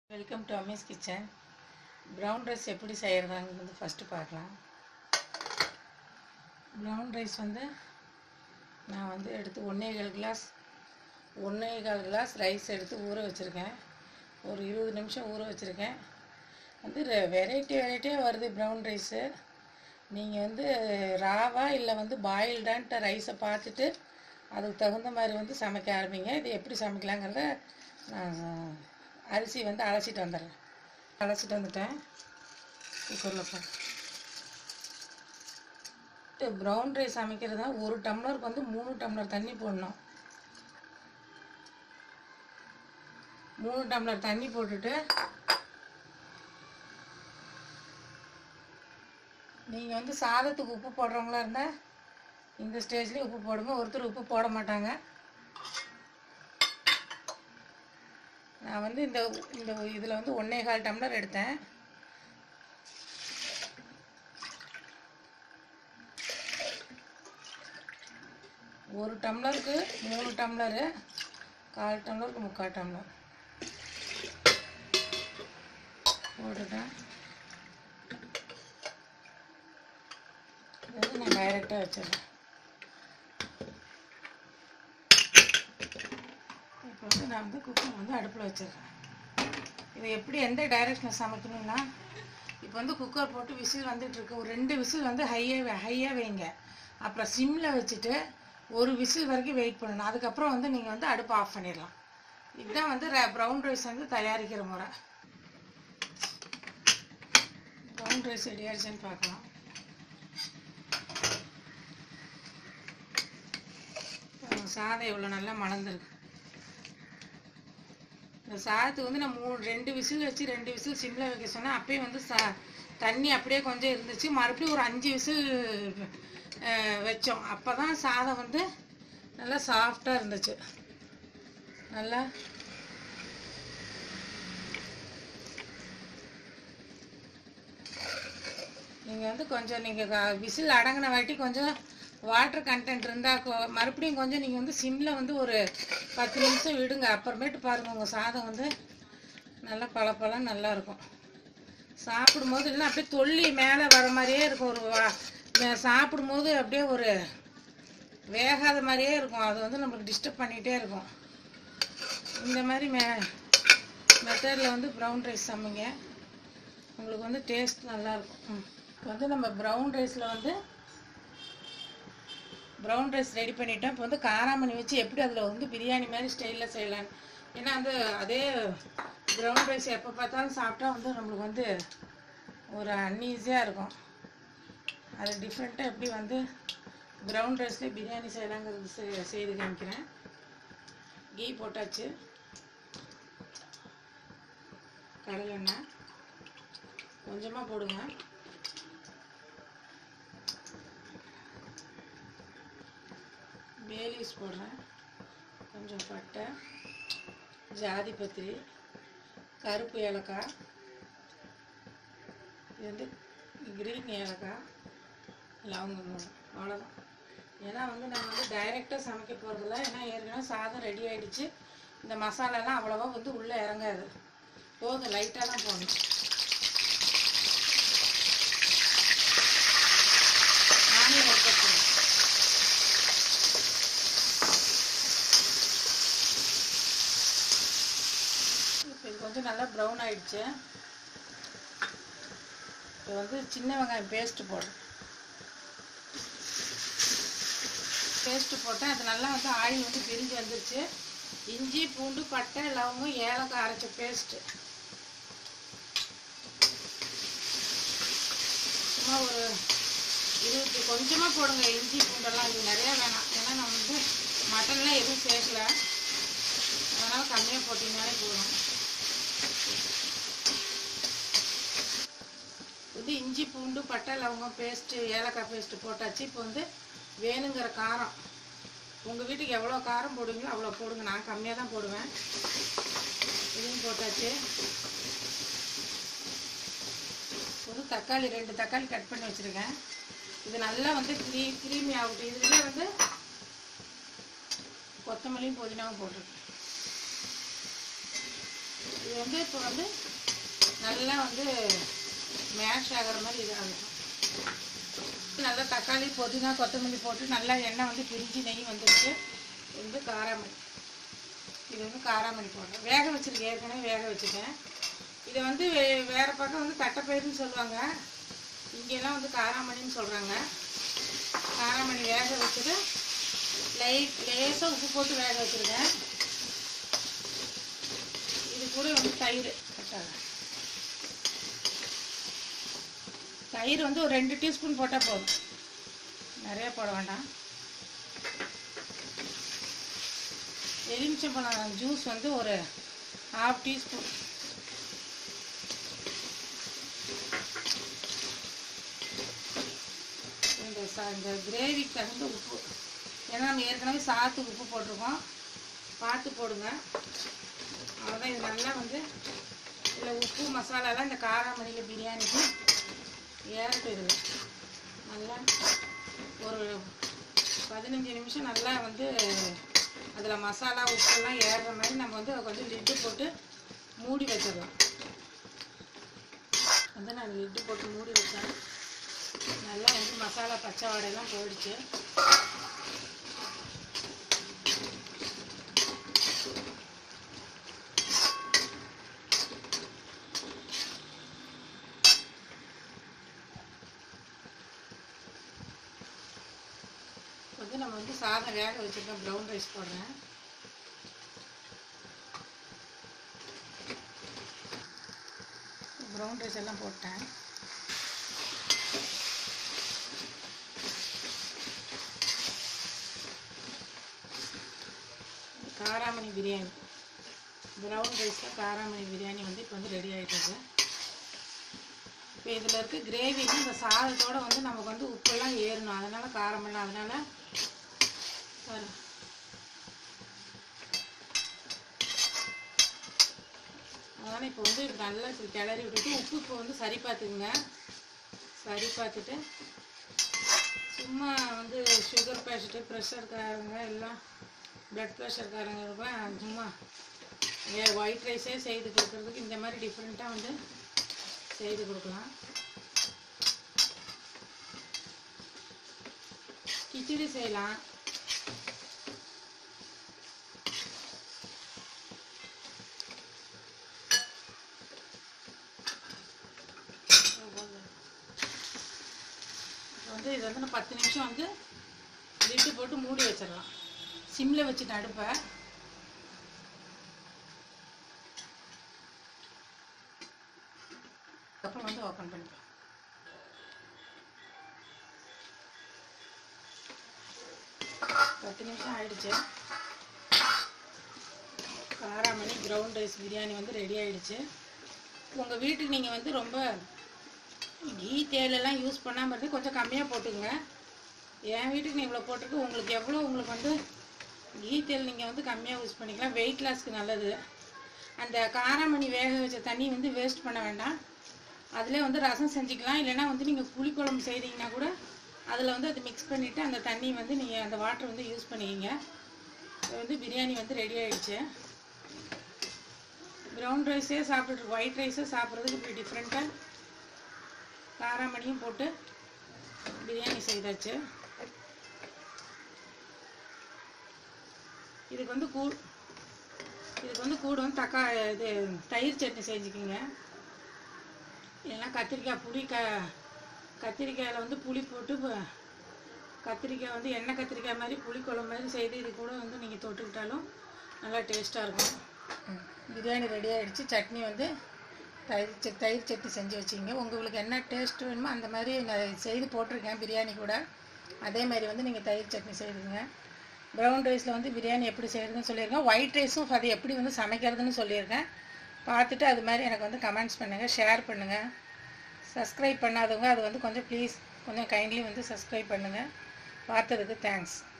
Welcome to Ami's kitchen brown rice எப்படி செய்கிறதாங்கிறது first பார்க்கலாம் ப்ரௌன் ரைஸ் வந்து நான் வந்து எடுத்து ஒன்றே கால் கிளாஸ் ஒன்றே கால் கிளாஸ் ரைஸ் எடுத்து ஊற வச்சுருக்கேன் ஒரு இருபது நிமிஷம் ஊற வச்சுருக்கேன் வந்து வெரைட்டி வெரைட்டியாக வருது ப்ரௌன் ரைஸு நீங்கள் வந்து ராவா இல்லை வந்து பாயில்டான்ட்டு ரைஸை பார்த்துட்டு அதுக்கு தகுந்த மாதிரி வந்து சமைக்க ஆரம்பிங்க இது எப்படி சமைக்கலாங்கிறத நான் அரிசி வந்து அலசிட்டு வந்துடுறேன் அலசிட்டு வந்துட்டேன் குக்கரில் போட்டு ப்ரௌன் ரைஸ் சமைக்கிறதா ஒரு டம்ளருக்கு வந்து மூணு டம்ளர் தண்ணி போடணும் மூணு டம்ளர் தண்ணி போட்டுட்டு நீங்கள் வந்து சாதத்துக்கு உப்பு போடுறவங்களா இருந்தால் இந்த ஸ்டேஜ்லேயும் உப்பு போடுங்க ஒருத்தர் உப்பு போட மாட்டாங்க நான் வந்து இந்த இந்த இதில் வந்து ஒன்றே கால் டம்ளர் எடுத்தேன் ஒரு டம்ளருக்கு மூணு டம்ளரு கால் டம்ளருக்கு முக்கால் டம்ளர் போட்டுட்டேன் இது வந்து நான் டைரெக்டாக வச்சிடுறேன் இப்போ வந்து நான் வந்து குக்கர் வந்து அடுப்பில் வச்சிடுறேன் இது எப்படி எந்த டைரெக்ஷனில் சமைக்கணும்னா இப்போ வந்து குக்கர் போட்டு விசில் வந்துட்டு இருக்கு ஒரு ரெண்டு விசில் வந்து ஹையாக ஹையாக வைங்க அப்புறம் சிம்மில் வச்சுட்டு ஒரு விசில் வரைக்கும் வெயிட் பண்ணணும் அதுக்கப்புறம் வந்து நீங்கள் வந்து அடுப்பு ஆஃப் பண்ணிடலாம் இதுதான் வந்து ப்ரௌன் ரைஸ் வந்து தயாரிக்கிற முறை ப்ரௌன் ரைஸ் ரெடி ஆயிடுச்சுன்னு பார்க்கலாம் பாருங்க, சாதம் எவ்வளோ நல்லா மணந்துருக்கு இந்த சாதத்துக்கு வந்து நான் மூணு ரெண்டு விசில் வச்சு ரெண்டு விசில் சிம்மில் வைக்க சொன்னேன் அப்பயும் வந்து சா தண்ணி அப்படியே கொஞ்சம் இருந்துச்சு மறுபடியும் ஒரு அஞ்சு விசில் அஹ், வச்சோம் அப்போ தான் சாதம் வந்து நல்லா சாஃப்டாக இருந்துச்சு நல்லா நீங்கள் வந்து கொஞ்சம் நீங்கள் விசில் அடங்கின வாட்டி கொஞ்சம் வாட்டர் கண்டென்ட் இருந்தால் மறுபடியும் கொஞ்சம் நீங்கள் வந்து சிம்மில் வந்து ஒரு பத்து நிமிஷம் விடுங்க அப்புறமேட்டு பாருங்கள் உங்கள் சாதம் வந்து நல்லா பளபளன்னு நல்லா இருக்கும் சாப்பிடும்போது இல்லைன்னா அப்படியே தொல்லி மேலே வர மாதிரியே இருக்கும் ஒரு வா- மே- சாப்பிடும்போது அப்படியே ஒரு வேகாத மாதிரியே இருக்கும் அது வந்து நம்மளுக்கு டிஸ்டர்ப் பண்ணிகிட்டே இருக்கும் இந்த மாதிரி மெ மெத்தடில் வந்து ப்ரௌன் ரைஸ் சமைங்க உங்களுக்கு வந்து டேஸ்ட் நல்லாயிருக்கும் ம் இப்போ வந்து நம்ம ப்ரௌன் ரைஸில் வந்து ப்ரௌன் ரைஸ் ரெடி பண்ணிட்டோம் இப்போ வந்து காராமணி வச்சு எப்படி அதில் வந்து பிரியாணி மாதிரி ஸ்டைலில் செய்யலான்னு ஏன்னா வந்து அதே ப்ரௌன் ரைஸ் எப்போ பார்த்தாலும் சாப்பிட்டா வந்து நம்மளுக்கு வந்து ஒரு அன்ஈஸியாக இருக்கும் அது டிஃப்ரெண்ட்டாக எப்படி வந்து ப்ரௌன் ரைஸ்லேயே பிரியாணி செய்யலாங்கிறது செய்- செய்து காமிக்கிறேன் கீ போட்டாச்சு கடலெண்ணெய் கொஞ்சமாக போடுங்க பேலீஸ் போடுறேன் கொஞ்சம் பட்டை ஜாதி பத்திரி கருப்பு ஏலக்காய் இது வந்து கிரீன் ஏலக்காய் லவங்கம் மூணு அவ்வளோதான் ஏன்னா வந்து நம்ம வந்து டைரெக்டாக சமைக்க போகிறதில்ல ஏன்னா ஏற்கனவே சாதம் ரெடி ஆயிடுச்சு இந்த மசாலாலாம் அவ்வளோவா வந்து உள்ளே இறங்காது போதும் லைட்டாக தான் போடணும் ஆனியன் எடுத்து இப்போ இது கொஞ்சம் நல்லா ப்ரௌன் ஆயிடுச்சு இப்போ வந்து சின்ன வெங்காயம் பேஸ்ட்டு போடுறேன் பேஸ்ட்டு போட்டேன் அது நல்லா வந்து ஆயில் வந்து பிரிஞ்சு வந்துருச்சு இஞ்சி பூண்டு பட்டை லவங்கம் ஏலக்காய் அரைச்ச பேஸ்ட்டு சும்மா ஒரு இருபத்தி கொஞ்சமாக போடுங்க இஞ்சி பூண்டெல்லாம் இது நிறையா வேணாம் ஏன்னா நம்ம வந்து மட்டன்லாம் எதுவும் சேர்க்கல அதனால் கம்மியாக போட்டிங்கனாலே போதும் இது இஞ்சி பூண்டு பட்டை லவங்கம் பேஸ்ட்டு ஏலக்காய் பேஸ்ட்டு போட்டாச்சு இப்போ வந்து வேணுங்கிற காரம் உங்கள் வீட்டுக்கு எவ்வளோ காரம் போடுவீங்களோ அவ்வளோ போடுங்க நான் கம்மியாக தான் போடுவேன் இதையும் போட்டாச்சு ஒரு தக்காளி ரெண்டு தக்காளி கட் பண்ணி வச்சுருக்கேன் இது நல்லா வந்து க்ரீ க்ரீமி ஆகட்டும் இதில் வந்து கொத்தமல்லியும் புதினாவும் போட்டிருக்கேன் இது வந்து இப்போ வந்து நல்லா வந்து மேஷ் ஆகிற மாதிரி இதாகும் நல்லா தக்காளி புதினா கொத்தமல்லி போட்டு நல்லா எண்ணெய் வந்து பிரிஞ்சு நெய் வந்துருக்கு இது வந்து காராமணி இது வந்து காராமணி போடுறேன் வேக வச்சிருக்கேன் ஏற்கனவே வேக வச்சுட்டேன் இதை வந்து வே வேறு பக்கம் வந்து தட்டைப்பயிறுன்னு சொல்லுவாங்க இங்கெல்லாம் வந்து காராமணின்னு சொல்கிறாங்க காராமணி வேக வச்சுட்டு லைட் லேசாக உப்பு போட்டு வேக வச்சுருக்கேன் இது கூட வந்து தயிர் கட்டாக தயிர் வந்து ஒரு ரெண்டு டீஸ்பூன் போட்டால் போதும் நிறைய போட வேண்டாம் எலுமிச்சம்பழம் ஜூஸ் வந்து ஒரு ஹாஃப் டீஸ்பூன் இந்த ச இந்த கிரேவிக்கு தகுந்த உப்பு ஏன்னா நம்ம ஏற்கனவே சாத்துக்கு உப்பு போட்டிருக்கோம் பார்த்து போடுங்க அவ்வளோதான் இது நல்லா வந்து இதில் உப்பு மசாலாலாம் இந்த காராமணியில் பிரியாணிக்கு ஏறட்டு இருக்குது நல்லா ஒரு பதினஞ்சு நிமிஷம் நல்லா வந்து அதில் மசாலா உப்பெல்லாம் ஏறுற மாதிரி நம்ம வந்து கொஞ்சம் லிட்டு போட்டு மூடி வச்சிடலாம் வந்து நான் லிட்டு போட்டு மூடி வச்சேன் நல்லா வந்து மசாலா பச்சை வாடையெல்லாம் போயிடுச்சு வந்து நம்ம வந்து சாதம் வேக வச்சுருக்கோம் ப்ரௌன் ரைஸ் போடுறேன் ப்ரௌன் ரைஸ் எல்லாம் போட்டேன் காராமணி பிரியாணி ப்ரௌன் ரைஸில் காராமணி பிரியாணி வந்து இப்போ வந்து ரெடி ஆகிட்டது இப்போ இதில் இருக்க கிரேவி இந்த சாதத்தோட வந்து நமக்கு வந்து உப்பெல்லாம் ஏறணும் அதனால காரமெல்லாம் அதனால பாரு. அதனால இப்போ வந்து இப்படி நல்லா இப்படி கிளறி விட்டுட்டு உப்பு இப்போ வந்து சரி பார்த்துக்குங்க சரி பார்த்துட்டு சும்மா வந்து சுகர் பேஷண்ட்டு ப்ரெஷர்காரங்க எல்லாம் ப்ளட் ப்ரெஷர்காரங்க இருப்பேன் சும்மா ஒயிட் ரைஸே செய்து கொடுக்குறதுக்கு இந்த மாதிரி டிஃப்ரெண்ட்டாக வந்து செய்து கொடுக்கலாம் கிச்சடி செய்யலாம் வந்து இது வந்து நான் பத்து நிமிஷம் வந்து லிட்டு போட்டு மூடி வச்சிடலாம் சிம்மில் வச்சுட்டு அடுப்பை அப்புறம் வந்து ஓப்பன் பண்ணிக்கலாம் பத்து நிமிஷம் ஆயிடுச்சு காராமணி ப்ரௌன் ரைஸ் பிரியாணி வந்து ரெடி ஆயிடுச்சு உங்கள் வீட்டுக்கு நீங்கள் வந்து ரொம்ப கீ தேயிலெல்லாம் யூஸ் பண்ணாமல் இருந்து கொஞ்சம் கம்மியாக போட்டுங்க என் வீட்டுக்கு நீ இவ்வளோ போட்டிருக்கு உங்களுக்கு எவ்வளோ உங்களுக்கு வந்து கீ தேல் நீங்கள் வந்து கம்மியாக யூஸ் பண்ணிக்கலாம் வெயிட் லாஸ்க்கு நல்லது அந்த காராமணி வேக வச்ச தண்ணி வந்து வேஸ்ட் பண்ண வேண்டாம் அதிலே வந்து ரசம் செஞ்சுக்கலாம் இல்லைன்னா வந்து நீங்கள் புளிக்குழம்பு செய்தீங்கன்னா கூட அதில் வந்து அது மிக்ஸ் பண்ணிவிட்டு அந்த தண்ணி வந்து நீங்கள் அந்த வாட்டர் வந்து யூஸ் பண்ணிக்கிங்க இது வந்து பிரியாணி வந்து ரெடி ஆயிடுச்சு ப்ரௌன் ரைஸே சாப்பிட்டுட்டு ஒயிட் ரைஸே சாப்பிட்றதுக்கு இப்படி டிஃப்ரெண்ட்டாக காராமணியும் போட்டு பிரியாணி செய்தாச்சு இதுக்கு வந்து கூ இதுக்கு வந்து கூட வந்து தக்கா இது தயிர் சட்னி செஞ்சுக்கிங்க இல்லைன்னா கத்திரிக்காய் புளி க கத்திரிக்காயில் வந்து புளி போட்டு ப- கத்திரிக்காய் வந்து எண்ணெய் கத்திரிக்காய் மாதிரி புளிக்குழம்பு மாதிரி செய்து இது கூட வந்து நீங்கள் தொட்டுக்கிட்டாலும் நல்லா டேஸ்ட்டாக இருக்கும் பிரியாணி ரெடி ஆகிடுச்சு சட்னி வந்து தயிர் சட் தயிர் சட்னி செஞ்சு வச்சிங்க உங்களுக்கு என்ன டேஸ்ட் வேணுமோ அந்த மாதிரி நான் செய்து போட்டிருக்கேன் பிரியாணி கூட அதே மாதிரி வந்து நீங்கள் தயிர் சட்னி செய்துங்க ப்ரௌன் ரைஸில் வந்து பிரியாணி எப்படி செய்கிறதுன்னு சொல்லியிருக்கேன் ஒயிட் ரைஸும் அது எப்படி வந்து சமைக்கிறதுன்னு சொல்லியிருக்கேன் பார்த்துட்டு அது மாதிரி எனக்கு வந்து கமெண்ட்ஸ் பண்ணுங்கள் ஷேர் பண்ணுங்கள் சப்ஸ்கிரைப் பண்ணாதவங்க அது வந்து கொஞ்சம் ப்ளீஸ் கொஞ்சம் கைண்ட்லி வந்து சப்ஸ்கிரைப் பண்ணுங்கள் பார்த்ததுக்கு தேங்க்ஸ்